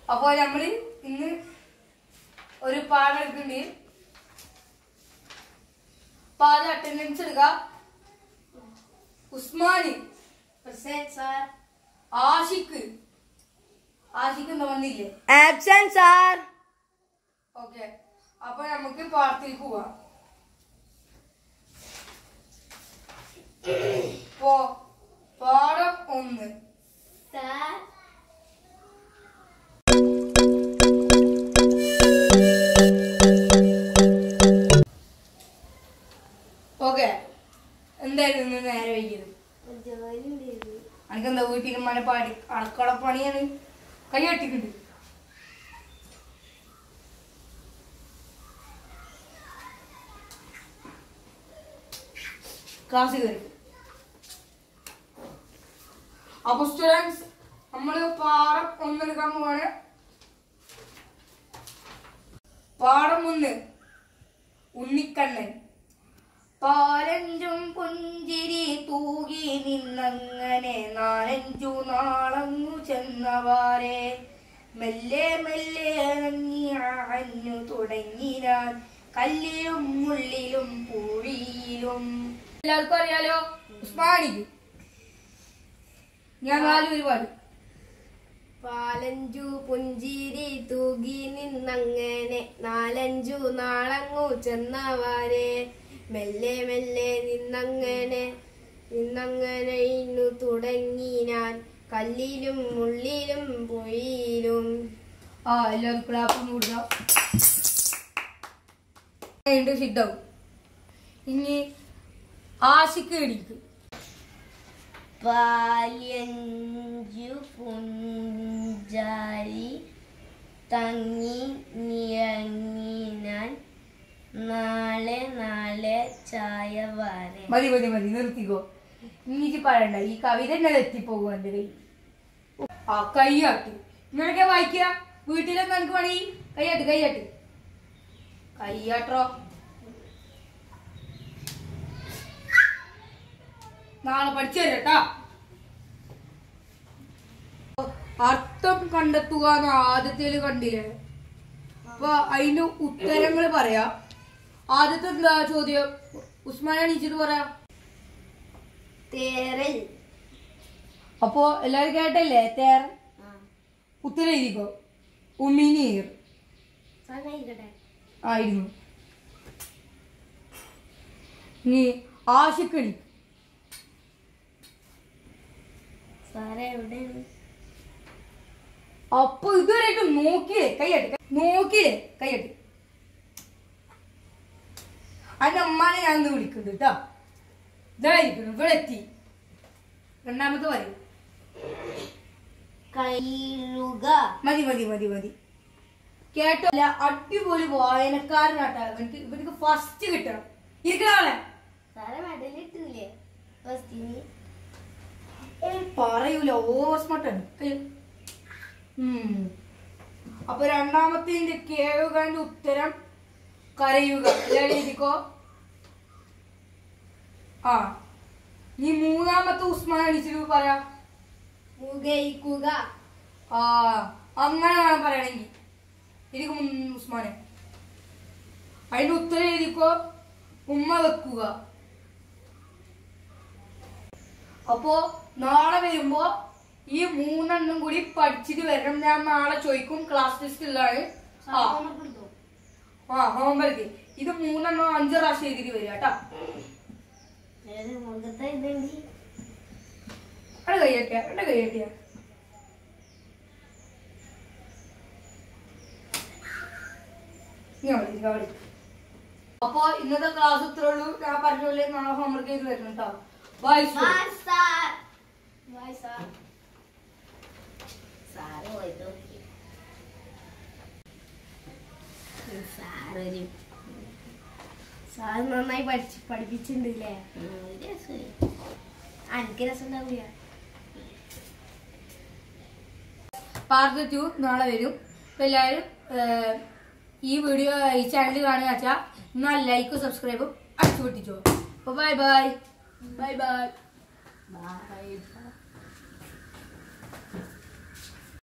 അപ്പൊ നമ്മള് ഇന്ന് ഒരു പാഠം എടുക്കുന്നുണ്ട് പാഠ അറ്റൻഡൻസ് എടുക്കുക ഉസ്മാന് സാർ ആഷിക്ക് ആഷിക്ക് എന്താ വന്നില്ലേ ആബ്സെന്റ് സാർ ഓക്കെ അപ്പൊ നമുക്ക് പാടത്തേക്ക് പോവാം പോ പാഠം ഒന്ന് സാർ ഓക്കെ എന്തായിരുന്നു ഇന്ന് നേരെ വൈകിയത് ജോലി ഉണ്ടായിരുന്നു എനിക്കെന്താ വീട്ടിൽ മന പാടി അടക്കള പണിയാണ് കൈ കെട്ടിക്കുണ്ട് ക്ലാസ് കയറി അപ്പൊ സ്റ്റുഡൻസ് നമ്മള് പാഠം ഒന്നെടുക്കാൻ പോവാണ് പാഠം ഒന്ന് ഉണ്ണിക്കണ്ണൻ പാലഞ്ചും പുഞ്ചിരി തൂകി നിന്നങ്ങനെ നാലഞ്ചു നാളങ്ങു ചെന്നവാരെ മെല്ലെ മെല്ലെ ഇറങ്ങി അഞ്ഞു തുടങ്ങിനാൻ കല്ലിലും മുള്ളിലും പൂഴിയിലും എല്ലാവർക്കും അറിയാലോ ഉസ്മാനിക്ക് ഞാൻ നാല് ഒരുപാട് പാലഞ്ചു പുഞ്ചിരി തൂകി നിന്നങ്ങനെ നാലഞ്ചു നാളങ്ങു ചെന്നവാരെ മെല്ലെ മെല്ലെ നിന്നങ്ങനെ നിന്നങ്ങനെ ഇന്നു തുടങ്ങി ഞാൻ കല്ലിലും മുള്ളിലും പൊഴിയിലും ആ എല്ലാവരും ക്ലാപ്പ് കൊടുക്കാം സിദ്ധാവും ഇനി ആശിക്ക് ഇടിക്കും പാലഞ്ചു പുഞ്ചാരി തങ്ങി നിറങ്ങിനാൻ നാളെ നാളെ ചായ വരെ മതി മതി മതി നിർത്തിക്കോ ഇനിക്ക് പറയണ്ട ഈ കവിത എന്നെ എത്തിപ്പോകും എന്റെ കൈ ആ കൈയാട്ട് ഇങ്ങനെയൊക്കെ വായിക്കുക വീട്ടിലൊക്കെ എനിക്ക് പണി കൈയാട്ട് കൈയാട്ട് കൈയാട്ടോ നാളെ പഠിച്ചു തരട്ടാ അർത്ഥം കണ്ടെത്തുക എന്ന് ആദ്യത്തേല് കണ്ടില്ലേ അപ്പൊ അതിന്റെ ഉത്തരങ്ങൾ പറയാ ആദ്യത്തെ എന്താ ചോദ്യം ഉസ്മാൻ എണീച്ചിട്ട് പറയാ തേരൽ അപ്പോ എല്ലാരും കേട്ടല്ലേ തേർ ഉത്തരം എഴുതിക്കോ ഉമിനീർ സമയിക്കട്ടെ ആയിരുന്നു ഇനി ആശിക്കണി സാറേ എവിടെയാണ് അപ്പൊ ഇതുവരെയായിട്ട് നോക്കിയേ കൈയട്ട് നോക്കിയേ കൈയട്ട് അതിന്റെ അമ്മാനെ ഞാൻ ഇന്ന് വിളിക്കുന്നുണ്ട് കേട്ടോ ഇതായിരിക്കുന്നു ഇവിടെ എത്തി രണ്ടാമത്തെ പറയും കയ്യുക മതി മതി മതി മതി കേട്ടോ അല്ല അടിപൊളി വായനക്കാരനാട്ടാ ഇവർക്ക് ഇവർക്ക് ഫസ്റ്റ് കിട്ടണം ഇരിക്കണേ സാറേ മെഡൽ ഇട്ടില്ലേ ഫസ്റ്റിന് പറയൂല ഓവർ സ്മാർട്ടാണ് അപ്പൊ രണ്ടാമത്തെ കേഴുകാന്റെ ഉത്തരം കരയുക എല്ലാവരും എഴുതിക്കോ ആ നീ മൂന്നാമത്തെ ഉസ്മാൻ അടിച്ചിട്ട് പറയാ മുഖയിക്കുക ആ അങ്ങനെ വേണം പറയണെങ്കി എനിക്ക് ഉസ്മാനെ അതിന്റെ ഉത്തരം എഴുതിക്കോ ഉമ്മ വെക്കുക അപ്പോ നാളെ വരുമ്പോ ഈ മൂന്നെണ്ണം കൂടി പഠിച്ചിട്ട് വരണം ഞാൻ നാളെ ചോദിക്കും ക്ലാസ് ടെസ്റ്റിലാണ് ആ ആ ഹോംവർക്ക് ഇത് മൂന്നെണ്ണം അഞ്ച് പ്രാവശ്യം എഴുതിട്ട് വരിക കേട്ടാ മുഖത്തെ ഇതുണ്ട് അവിടെ കൈയട്ടിയ അവിടെ കൈയട്ടിയ ഞാൻ വിളിക്കാം വിളി അപ്പൊ ഇന്നത്തെ ക്ലാസ് ഇത്രേ ഉള്ളൂ ഞാൻ പറഞ്ഞ പോലെ നാളെ ഹോംവർക്ക് ചെയ്ത് വരണം കേട്ടോ bye Bye, sir. Bye, sir. സാറ് പോയിട്ട് നോക്കി സാറൊരു സാറ് നന്നായി പഠിച്ച് പഠിപ്പിച്ചിട്ടുണ്ടല്ലേ എനിക്ക് രസം ഉണ്ടാവില്ല പാർട്ട് ടു നാളെ വരും അപ്പൊ എല്ലാവരും ഏർ, ഈ വീഡിയോ ഈ ചാനൽ കാണുക വെച്ചാൽ എന്നാൽ ലൈക്കും സബ്സ്ക്രൈബും അടിച്ചു പൊട്ടിച്ചോ അപ്പൊ bye bye bye bye by